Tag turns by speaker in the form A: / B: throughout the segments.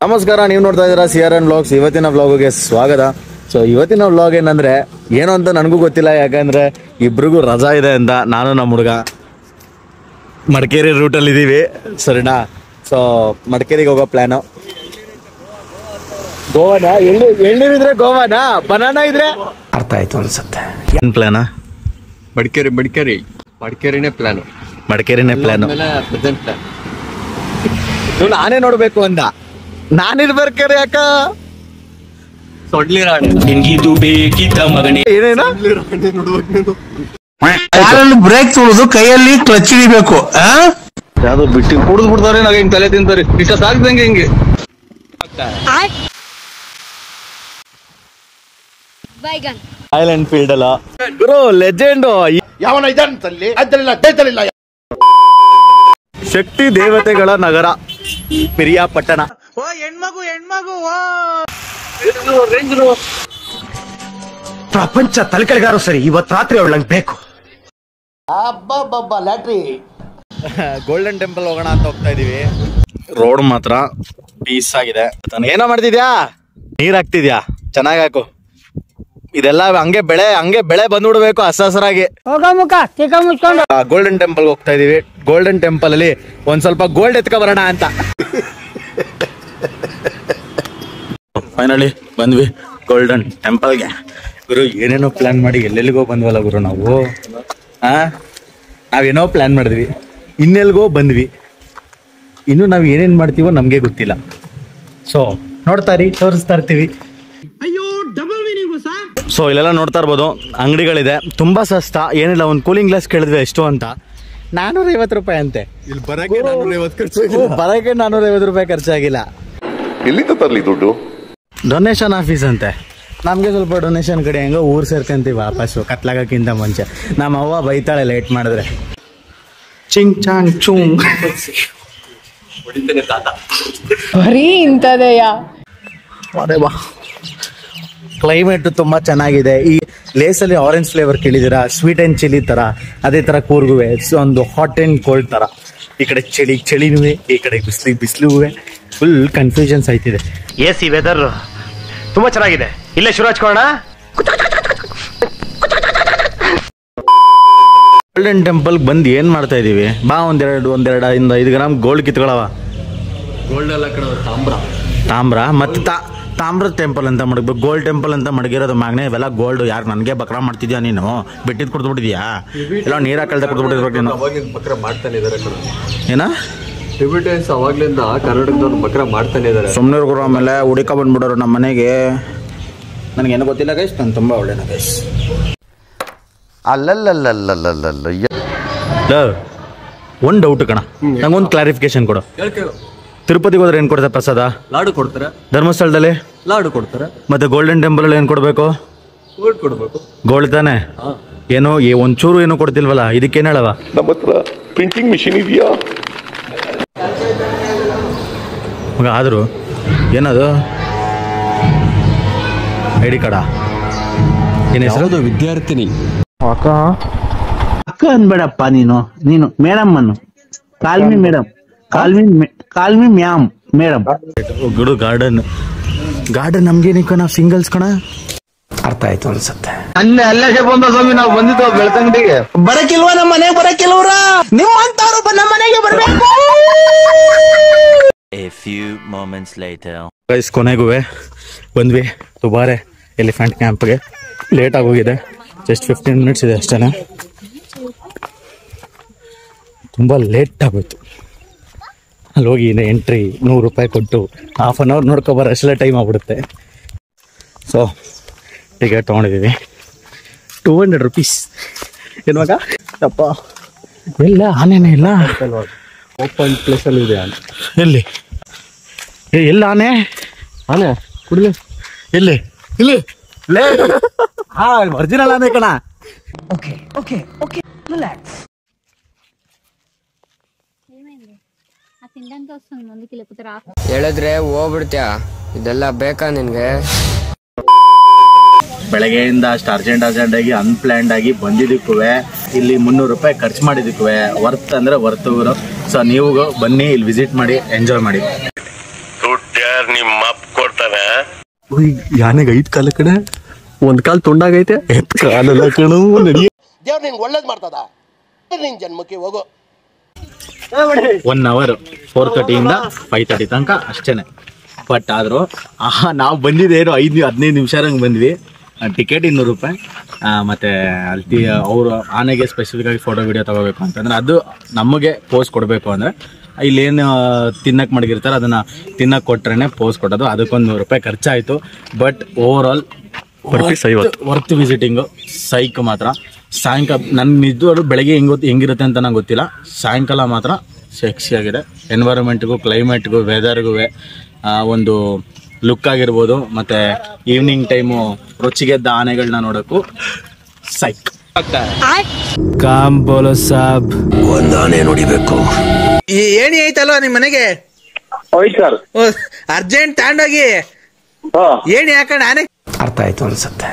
A: ನಮಸ್ಕಾರ ನೀವು ನೋಡ್ತಾ ಇದ್ದೀರಾ ಸಿ ಆರ್ ಎನ್ ವ್ಲಾಗ್ಸ್ ಇವತ್ತಿನ ವ್ಲಾಗ್ಗೆ ಸ್ವಾಗತ ಸೊ ಇವತ್ತಿನ ವ್ಲಾಗ್ ಏನಂದ್ರೆ ಏನು ಅಂತ ನನಗೂ ಗೊತ್ತಿಲ್ಲ ಯಾಕಂದ್ರೆ ಇಬ್ರಿಗೂ ರಜಾ ಇದೆ ಅಂತ ನಾನು ನಮ್ಮ ಹುಡುಗ ಮಡಿಕೇರಿ ರೂಟಲ್ಲಿ ಇದ್ದೀವಿ ಸರಿನಾ ಸೊ ಮಡಿಕೇರಿಗೆ ಹೋಗೋ ಪ್ಲ್ಯಾನು ಗೋವಾನ ಎಳ್ಳು ಎಳ್ನೀರಿದ್ರೆ ಗೋವಾನ ಬನಾನ ಇದ್ರೆ
B: ಅರ್ಥ ಆಯ್ತು ಅನ್ಸುತ್ತೆ
A: ಏನು ಪ್ಲ್ಯಾನ
C: ಮಡಿಕೇರಿ ಮಡಿಕೇರಿ ಮಡಿಕೇರಿನೇ ಪ್ಲಾನ್
A: ಮಡಿಕೇರಿನೇ ಪ್ಲ್ಯಾನು
C: ಪ್ರೆಸೆಂಟ್ ಪ್ಲಾನ್
A: ನೀವು ನಾನೇ ನೋಡ್ಬೇಕು ಅಂದ ನಾನಿರ್ಬೇಕಾರೆ ಯಾಕ
C: ಸೊಡ್ಲಿ ರಾಣಿ
B: ನಿನ್ಗಿದು ಬೇಕಿದ್ದ ಮಗನೇ
A: ಏನೇನ
B: ಕಾಲಲ್ಲಿ ಬ್ರೇಕ್ ತುಳಿದು ಕೈಯಲ್ಲಿ ಕ್ಲಚ್ ಹಿಡಿಬೇಕು ಆ
A: ಯಾವ್ದು ಬಿಟ್ಟು
C: ಕುಡಿದು ಬಿಡ್ತಾರೆ ನಾಗ ಹಿಂಗ್ ತಲೆ ತಿಂತಾರೆ ಇಷ್ಟ ಸಾಕ್ದಂಗೆ ಹಿಂಗೆ
D: ಬೈಗನ್
A: ರಾಯಲ್ ಎನ್ಫೀಲ್ಡ್ ಅಲ್ಲ ಗುರು ಲೆಜೆಂಡು
E: ಯಾವನ ಇದಂತಲ್ಲಿ ಅದ್ದಲಿಲ್ಲ ದೇತಲಿಲ್ಲ
A: ಶಕ್ತಿ ದೇವತೆಗಳ ನಗರ ಪಿರಿಯಾಪಟ್ಟಣ
B: ಪ್ರಪಂಚ ತಲೆಕೆಳಗಾರು ಸರಿ ಇವತ್ ರಾತ್ರಿ ಅವಳು ನಂಗೆ ಬೇಕು
A: ಗೋಲ್ಡನ್ ಟೆಂಪಲ್ ಹೋಗೋಣ ಅಂತ ಹೋಗ್ತಾ ಇದೀವಿ ರೋಡ್ ಮಾತ್ರ ಪೀಸ್ ಆಗಿದೆ ತಾನು ಏನೋ ಮಾಡ್ತಿದ್ಯಾ ನೀರ್ ಹಾಕ್ತಿದ್ಯಾ ಚೆನ್ನಾಗ್ ಹಾಕು ಇದೆಲ್ಲ ಹಂಗೆ ಬೆಳೆ ಹಂಗೆ ಬೆಳೆ ಬಂದ್ಬಿಡ್ಬೇಕು ಹಸ ಹಸರಾಗಿ ಗೋಲ್ಡನ್ ಟೆಂಪಲ್ ಹೋಗ್ತಾ ಇದೀವಿ ಗೋಲ್ಡನ್ ಟೆಂಪಲ್ ಅಲ್ಲಿ ಒಂದ್ ಸ್ವಲ್ಪ ಗೋಲ್ಡ್ ಎತ್ಕೊ ಬರೋಣ ಅಂತ ಫೈನಲಿ ಬಂದ್ವಿ ಗೋಲ್ಡನ್ ಟೆಂಪಲ್ಗೆ ಗುರು ಏನೇನೋ ಪ್ಲಾನ್ ಮಾಡಿ ಎಲ್ಲೆಲ್ಲಿಗೋ ಬಂದ್ವಲ್ಲ ಗುರು ನಾವು ಆ ನಾವೇನೋ ಪ್ಲಾನ್ ಮಾಡಿದ್ವಿ ಇನ್ನೆಲ್ಗೋ ಬಂದ್ವಿ ಇನ್ನು ನಾವು ಏನೇನ್ ಮಾಡ್ತೀವೋ ನಮ್ಗೆ ಗೊತ್ತಿಲ್ಲ ಸೊ ನೋಡ್ತಾ ರೀ ತೋರಿಸ್ತಾ ಇರ್ತೀವಿ ಸೊ ಇಲ್ಲೆಲ್ಲ ನೋಡ್ತಾ ಇರ್ಬೋದು ಅಂಗಡಿಗಳಿದೆ ತುಂಬಾ ಸಸ್ತ ಏನಿಲ್ಲ ಒಂದು ಕೂಲಿಂಗ್ ಗ್ಲಾಸ್ ಕೇಳಿದ್ವಿ ಎಷ್ಟು ಅಂತ ನಾನೂರ ಐವತ್ತು ರೂಪಾಯಿ ಅಂತೆ
C: ಇಲ್ಲಿ ಬರಕ್ಕೆ ನಾನೂರ ಐವತ್ತು ಖರ್ಚು
A: ಹ್ಞೂ, ಬರಕ್ಕೆ ನಾನೂರ ಐವತ್ತು ರೂಪಾಯಿ ಖರ್ಚಾಗಿಲ್ಲ
E: ಎಲ್ಲಿಂದ ತರಲಿ ದುಡ್ಡು
A: ಡೊನೇಷನ್ ಆಫೀಸ್ ಅಂತೆ ನಮಗೆ ಸ್ವಲ್ಪ ಡೊನೇಷನ್ ಕಡೆ ಹೆಂಗೋ ಊರು ಸೇರ್ಕೊಂತೀವಿ ವಾಪಸ್ಸು ಕತ್ಲಾಗಕ್ಕಿಂತ ಮುಂಚೆ ನಮ್ಮ ಅವ್ವ ಬೈತಾಳೆ ಲೇಟ್ ಮಾಡಿದ್ರೆ ಚಿಂಗ್ ಚಾಂಗ್ ಚುಂಗ್
D: ಬರೀ ಇಂಥದೆಯಾ
A: ಅದೇ ಬಾ ಕ್ಲೈಮೇಟ್ ತುಂಬಾ ಚೆನ್ನಾಗಿದೆ ಈ ಲೇಸಲ್ಲಿ ಆರೆಂಜ್ ಫ್ಲೇವರ್ ಕೇಳಿದಿರಾ ಸ್ವೀಟ್ ಅಂಡ್ ಚಿಲ್ಲಿ ತರ ಅದೇ ತರ ಕೂರ್ಗುವೆ ಸೊ ಒಂದು ಹಾಟ್ ಅಂಡ್ ಕೋಲ್ಡ್ ತರ ಈ ಕಡೆ ಚಳಿ ಚಳಿನೂ ಈ ಕಡೆ ಬಿಸಿಲಿ ಬಿಸಿಲು ಫುಲ್ ಕನ್ಫ್ಯೂಷನ್ಸ್ ಆಯ್ತಿದೆ
B: ಎ ಸಿ ವೆದರ್ ತುಂಬಾ ಚೆನ್ನಾಗಿದೆ ಇಲ್ಲೇ ಶುರು ಹಚ್ಕೊಳ್ಳೋಣ
A: ಗೋಲ್ಡನ್ ಟೆಂಪಲ್ ಬಂದು ಏನ್ ಮಾಡ್ತಾ ಇದೀವಿ ಬಾ ಒಂದೆರಡು ಒಂದೆರಡು ಇಂದ ಐದು ಗ್ರಾಮ್ ಗೋಲ್ಡ್ ಕಿತ್ಕೊಳವ
C: ಗೋಲ್ಡ್ ಎಲ್ಲ ಕಡೆ ತಾಮ್ರ
A: ತಾಮ್ರ ಮತ್ತೆ ತಾ ತಾಮ್ರದ ಟೆಂಪಲ್ ಅಂತ ಮಡಗ್ಬೇಕು ಗೋಲ್ಡ್ ಟೆಂಪಲ್ ಅಂತ ಮಡಗಿರೋದು ಮಾಗ್ನೆ ಇವೆಲ್ಲ ಗೋಲ್ಡ್ ಯಾರು ನನಗೆ ಬಕ್ರ ಮಾಡ್ತಿದ್ಯಾ ನೀನು ಬಿಟ್ಟಿದ್ ಕೊಡ್ದು ಬಿಟ್ಟಿದ್ಯಾ ಎಲ್ಲ ನೀರ ಕಳ್ದ ಕೊಡ್ದು ಬಿಟ್ಟಿರ್ಬೇಕು ನೀನು
C: ಅವಾಗ್ಲಿಂದ ಬಕ್ರ ಮಾಡ್ತಾನೆ ಇದಾರೆ ಕಡೆ
A: ಏನ
C: ಟಿಬಿಟನ್ಸ್ ಅವಾಗ್ಲಿಂದ ಕರ್ನಾಟಕದವ್ರು ಬಕ್ರ ಮಾಡ್ತಾನೆ ಇದಾರೆ
A: ಸುಮ್ಮನೆ ಗುರು ಆಮೇಲೆ ಹುಡುಕ ಬಂದ್ಬಿಡೋರು ನಮ್ಮ ಮನೆಗೆ ನನಗೇನು ಗೊತ್ತಿಲ್ಲ ಗೈಸ್ ನಾನು ತುಂಬ ಒಳ್ಳೆನ ಗೈಸ್
E: ಅಲ್ಲಲ್ಲಲ್ಲಲ್ಲಲ್ಲಲ್ಲ
A: ಒಂದು ಡೌಟ್ ಕಣ ನಂಗೊಂದು ಕ್ಲಾರಿಫಿಕೇಶನ್ ಕೊಡು ತಿರುಪತಿಗೆ ಹೋದ್ರೆ ಏನು ಕೊಡ್ತಾರೆ ಪ್ರಸಾದ
C: ಲಾಡು ಕೊಡ್ತಾರೆ
A: ಧರ್ಮಸ್ಥಳದಲ್ಲಿ
C: ಲಾಡು ಕೊಡ್ತಾರೆ
A: ಮತ್ತೆ ಗೋಲ್ಡನ್ ಟೆಂಪಲ್ ಏನು ಕೊಡಬೇಕು
C: ಗೋಲ್ಡ್ ಕೊಡ್ಬೇಕು
A: ಗೋಲ್ಡ್ ತಾನೆ ಏನೋ ಏ ಒಂಚೂರು ಏನೋ ಕೊಡ್ತಿಲ್ವಲ್ಲ ಇದಕ್ಕೇನು ಹೇಳವ
E: ನಮ್ಮ ಹತ್ರ ಪ್ರಿಂಟಿಂಗ್ ಮಿಷಿನ್ ಇದೆಯಾ
A: ಮಗ ಆದರೂ ಏನದು ಐ ಡಿ ಕಾರ್ಡಾ ಏನು ಹೆಸರು
C: ವಿದ್ಯಾರ್ಥಿನಿ
F: ಅಕ್ಕ ಅನ್ಬೇಡಪ್ಪ ನೀನು ನೀನು ಮೇಡಮ್ ಅನ್ನು call me madam call me call me ma'am madam
A: ಗುಡು ಗಾರ್ಡನ್ ಗಾರ್ಡನ್ ನಮ್ಗೇನೆ ಕಣ ಸಿಂಗಲ್ಸ್ ಕಣ
B: ಅರ್ಥ ಆಯ್ತು ಅನ್ಸುತ್ತೆ
C: ಅಲ್ಲೇ ಅಲ್ಲೇ ಬಂದ ಸ್ವಾಮಿ ನಾವು ಬಂದಿದ್ದು ಬೆಳ್ತಂಗಡಿಗೆ
F: ಬರಕಿಲ್ವಾ ನಮ್ಮ ಮನೆಗೆ ಬರಕಿಲ್ವ್ರ ನಿಮ್ಮಂತವ್ರು ನಮ್ಮ ಮನೆಗೆ ಬರ್ಬೇಕು
G: A few moments later.
A: Guys ಕೊನೆಗೂ ಬಂದ್ವಿ ದುಬಾರೆ ಎಲಿಫೆಂಟ್ ಕ್ಯಾಂಪ್ಗೆ ಲೇಟ್ ಆಗೋಗಿದೆ ಜಸ್ಟ್ ಫಿಫ್ಟೀನ್ ಮಿನಿಟ್ಸ್ ಇದೆ ಅಷ್ಟೇ ತುಂಬ ಲೇಟ್ ಆಗೋಯ್ತು ಅಲ್ಲಿ ಹೋಗಿ ಎಂಟ್ರಿ ನೂರು ರೂಪಾಯಿ ಕೊಟ್ಟು ಹಾಫ್ ಆನ್ ಅವರ್ ನೋಡ್ಕೊಬಾರ ಅಷ್ಟೆಲ್ಲ ಟೈಮ್ ಆಗ್ಬಿಡುತ್ತೆ ಸೊ ಟಿಕೆಟ್ ತೊಗೊಂಡಿದ್ದೀವಿ ಟೂ ಹಂಡ್ರೆಡ್ ರುಪೀಸ್ ಏನು ಮಗ ಅಪ್ಪ ಎಲ್ಲ ಆನೆನೇ ಇಲ್ಲ
C: ಓಪನ್ ಪ್ಲೇಸ್ ಅಲ್ಲಿ ಇದೆ
A: ಎಲ್ಲಿ ಏ ಎಲ್ಲ ಆನೆ
C: ಆನೆ ಕುಡ್ಲಿ
A: ಎಲ್ಲಿ ಇಲ್ಲಿ ಲೇ ಹಾ ಒರಿಜಿನಲ್ ಆನೆ ಕಣ
D: ఆ తినడానికి వస్తుంది ముందుకి లేకపోతే రా
H: ಹೇಳಿದ್ರೆ ಹೋಗ್ಬಿಡ್ತ್ಯಾ ಇದೆಲ್ಲ ಬೇಕಾ ನಿನ್ಗೆ
A: ಬೆಳಗ್ಗೆಯಿಂದ ಅಷ್ಟು ಅರ್ಜೆಂಟ್ ಅರ್ಜೆಂಟ್ ಆಗಿ ಅನ್ಪ್ಲಾನ್ಡ್ ಆಗಿ ಬಂದಿದ್ದಕ್ಕೂ ಇಲ್ಲಿ ಮುನ್ನೂರು ರೂಪಾಯಿ ಖರ್ಚು ಮಾಡಿದ್ದಕ್ಕೂ ವರ್ತ್ ಅಂದ್ರೆ ವರ್ತ್ ಸೊ ನೀವು ಬನ್ನಿ ಇಲ್ಲಿ ವಿಸಿಟ್ ಮಾಡಿ ಎಂಜಾಯ್ ಮಾಡಿ
E: ದುಡ್ಡು ಬೇಕಾದ್ರೆ ನಿಮ್ಮ ಅಪ್ಪ ಕೊಡ್ತಾನೆ
A: ಯಾನೆಗೆ ಐದು ಕಾಲ ಕಡೆ
C: ಒಂದ್ ಕಾಲ್ ತುಂಡಾಗೈತೆ
A: ಎತ್ ಕಾಲಲ್ಲ ಕಣು ನಡಿಯ
E: ದೇವ್ರು ನಿನ್ಗೆ ಒಳ್ಳೇದ್ ಮಾಡ್ತದ ನಿನ್ ಜನ್ಮಕ್ಕೆ ಹೋಗು
A: ಒನ್ ಅವರ್ ಫೋರ್ ತರ್ಟಿಯಿಂದ ಫೈವ್ ತರ್ಟಿ ತನಕ ಅಷ್ಟೇನೆ ಬಟ್ ಆದರೂ ಆಹಾ ನಾವು ಬಂದಿದ್ದೇನು ಐದು ಹದಿನೈದು ನಿಮಿಷ ಹಂಗೆ ಬಂದ್ವಿ ಟಿಕೆಟ್ ಇನ್ನೂರು ರೂಪಾಯಿ ಆ, ಮತ್ತೆ ಅಲ್ಲಿ ಅವರು ಆನೆಗೆ ಸ್ಪೆಸಿಫಿಕ್ ಆಗಿ ಫೋಟೋ ವಿಡಿಯೋ ತಗೋಬೇಕು ಅಂತಂದ್ರೆ ಅದು ನಮಗೆ ಪೋಸ್ ಕೊಡಬೇಕು ಅಂದರೆ ಇಲ್ಲೇನು ತಿನ್ನಕ್ಕೆ ಮಡಗಿರ್ತಾರೆ ಅದನ್ನು ತಿನ್ನಕ್ಕೆ ಕೊಟ್ರೆ ಪೋಸ್ ಕೊಡೋದು ಅದಕ್ಕೊಂದು ನೂರು ರೂಪಾಯಿ ಖರ್ಚಾಯಿತು but overall worth visiting ಸೈಕ್ ಮಾತ್ರ ಸಾಯಂಕಾಲ ನನ್ನ ನಿಜವಾಗ್ಲೂ ಬೆಳಗ್ಗೆ ಹೆಂಗ್ ಗೊತ್ತು ಹೆಂಗಿರುತ್ತೆ ಅಂತ ನಂಗೆ ಗೊತ್ತಿಲ್ಲ ಸಾಯಂಕಾಲ ಮಾತ್ರ ಸೆಕ್ಸಿ ಆಗಿದೆ ಎನ್ವೈರನ್ಮೆಂಟ್ಗೂ ಕ್ಲೈಮೇಟ್ಗೂ ವೆದರ್ಗೂ ಒಂದು ಲುಕ್ ಆಗಿರ್ಬೋದು ಮತ್ತು ಈವ್ನಿಂಗ್ ಟೈಮು ರುಚಿಗೆದ್ದ ಆನೆಗಳನ್ನ ನೋಡೋಕ್ಕೂ ಸೈಕ್
I: ಕಾಮ್ ಬೋಲೋ ಸಾಬ್
B: ಒಂದಾನೆ ನೋಡಿಬೇಕು
F: ಈ ಏಣಿ ಐತಲ್ವಾ ನಿಮ್ ಮನೆಗೆ ಅರ್ಜೆಂಟ್ ತಗೊಂಡೋಗಿ ಏಣಿ ಹಾಕೊಂಡ್ ಆನೆ
B: ಅರ್ಥ ಆಯ್ತು ಅನ್ಸುತ್ತೆ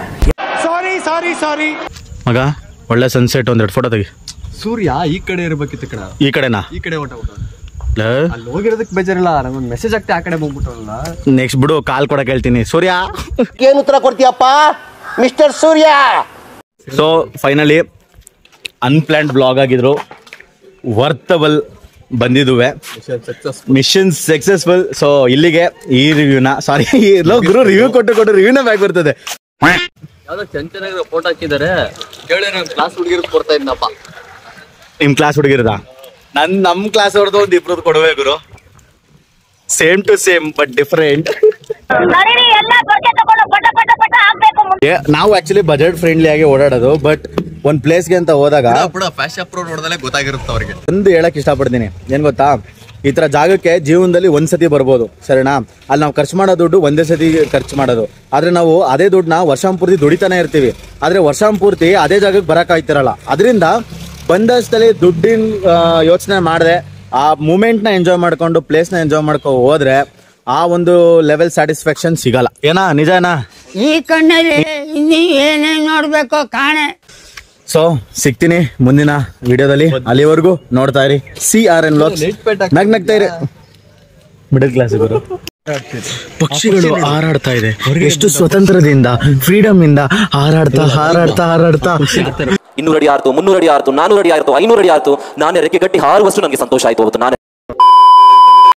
A: ಮಗ ಒಳ್ಳೆ ಸನ್ಸೆಟ್ ಒಂದೆರಡು ಫೋಟೋ ತೆಗಿ
C: ಸೂರ್ಯ ಈ ಕಡೆ ಇರ್ಬೇಕಿತ್ತು ಕಣ
A: ಈ ಕಡೆನಾ
C: ಈ ಕಡೆ ಹೊಂಟ ಅಲ್ಲಿ ಹೋಗಿರೋದಕ್ಕೆ ಬೇಜಾರಿಲ್ಲ ನಂಗೊಂದು ಮೆಸೇಜ್ ಆಗ್ತಾ ಆ ಕಡೆ ಬಂದ್ಬಿಟ್ಟಲ್ಲ
A: ನೆಕ್ಸ್ಟ್ ಬಿಡು ಕಾಲ್ ಕೊಡಕ್ಕೆ ಹೇಳ್ತೀನಿ ಸೂರ್ಯ
E: ಏನ್ ಉತ್ತರ ಕೊಡ್ತೀಯಪ್ಪ mister Surya
A: so finally unplanned blog ಆಗಿದ್ರು ವರ್ತಬಲ್ ಬಂದಿದುವೆ ಮಿಷನ್ ಸಕ್ಸಸ್ಫುಲ್ ಸೊ ಇಲ್ಲಿಗೆ ಈ ರಿವ್ಯೂನ ಸಾರಿ ಗುರು ರಿವ್ಯೂ ಕೊಟ್ಟು ಕೊಟ್ಟು ರಿವ್ಯೂನ ಬ್ಯಾಕ್ ಬರ್ತದೆ
C: ಯಾವ್ದೋ ಚೆನ್ನಾಗಿರೋ ಫೋಟೋ ಹಾಕಿದ್ದಾರೆ ಕೇಳಿ ನಾನು ಕ್ಲಾಸ್ ಹುಡುಗಿರ್ ಕೊಡ್ತಾ ಇದ್ನಪ್ಪ
A: ನಿಮ್ ಕ್ಲಾಸ್ ಹುಡುಗಿರದ ನನ್ ನಮ್ ಕ್ಲಾಸ್ ಅವ್ರದ್ದು ಒಂದು ಇಬ್ರದ್ದು ಕೊಡುವೆ ಗುರು same to same but different ನಾವು ಆಕ್ಚುಲಿ ಬಜೆಟ್ ಫ್ರೆಂಡ್ಲಿ ಆಗಿ ಓಡಾಡೋದು ಬಟ್ ಒಂದ್ ಪ್ಲೇಸ್ಗೆ ಅಂತ ಹೋದಾಗ
C: ಬಿಡ ಫ್ಯಾಷನ್ ಪ್ರೋ ನೋಡಿದ್ರೆ ಗೊತ್ತಾಗಿರುತ್ತೆ ಅವ್ರಿಗೆ
A: ಒಂದು ಹೇಳಕ್ ಇಷ್ಟಪಡ್ತೀನಿ ಏನ್ ಗೊತ್ತಾ ಈ ತರ ಜಾಗಕ್ಕೆ ಜೀವನದಲ್ಲಿ ಒಂದ್ ಸತಿ ಬರ್ಬೋದು ಸರಿನಾ ಅಲ್ಲಿ ನಾವು ಖರ್ಚು ಮಾಡೋ ದುಡ್ಡು ಒಂದೇ ಸತಿ ಖರ್ಚು ಮಾಡೋದು ಆದ್ರೆ ನಾವು ಅದೇ ದುಡ್ಡನ್ನ ವರ್ಷಾಂಪೂರ್ತಿ ದುಡಿತಾನೆ ಇರ್ತೀವಿ ಆದ್ರೆ ವರ್ಷಾಂಪೂರ್ತಿ ಅದೇ ಜಾಗಕ್ಕೆ ಬರಕ್ ಆಯ್ತಿರಲ್ಲ ಅದರಿಂದ ಬಂದಷ್ಟಲ್ಲಿ ದುಡ್ಡಿನ ಯೋಚನೆ ಮಾಡದೆ ಆ ಮೂಮೆಂಟ್ನ ಎಂಜಾಯ್ ಮಾಡ್ಕೊಂಡು ಪ್ಲೇಸ್ನ ಎಂಜಾಯ್ ಮಾಡ್ಕೊ ಹೋದ್ರೆ ಆ ಒಂದು ಲೆವೆಲ್ ಸ್ಯಾಟಿಸ್ಫ್ಯಾಕ್ಷನ್ ಸಿಗಲ್ಲ ಏನಾ ನಿಜನಾ
J: ಈ ಕಣ್ಣಲ್ಲಿ ಇನ್ನೀ ಏನೇನ್ ನೋಡ್ಬೇಕೋ ಕಾಣೆ
A: ಸೊ ಸಿಗ್ತೀನಿ ಮುಂದಿನ ವಿಡಿಯೋದಲ್ಲಿ ಅಲ್ಲಿವರೆಗೂ ನೋಡ್ತಾ ಇರಿ ಸಿ ಆರ್ ಎನ್ ನಗ್ ನಗ್ತಾ ಇರಿ ಮಿಡಲ್ ಕ್ಲಾಸ್ ಗುರು ಪಕ್ಷಿಗಳು ಹಾರಾಡ್ತಾ ಇದೆ ಎಷ್ಟು ಸ್ವತಂತ್ರದಿಂದ ಫ್ರೀಡಮ್ ಇಂದ ಹಾರಾಡ್ತಾ ಹಾರಾಡ್ತಾ ಹಾರಾಡ್ತಾ
K: ಇನ್ನೂರು ಅಡಿ ಆಯ್ತು ಮುನ್ನೂರು ಅಡಿ ಆಯ್ತು ನಾನೂರು ಅಡಿ ಆಯ್ತು ಐನೂರು ಅಡಿ ಆಯ್ತು ನಾನೇ ರೆಕ್ಕೆ ಗಟ್ಟಿ ಹಾರುವಷ್ಟು ನನಗೆ ಸಂತೋಷ ಆಯ್ತು ಅವತ್ತು ನಾನೇ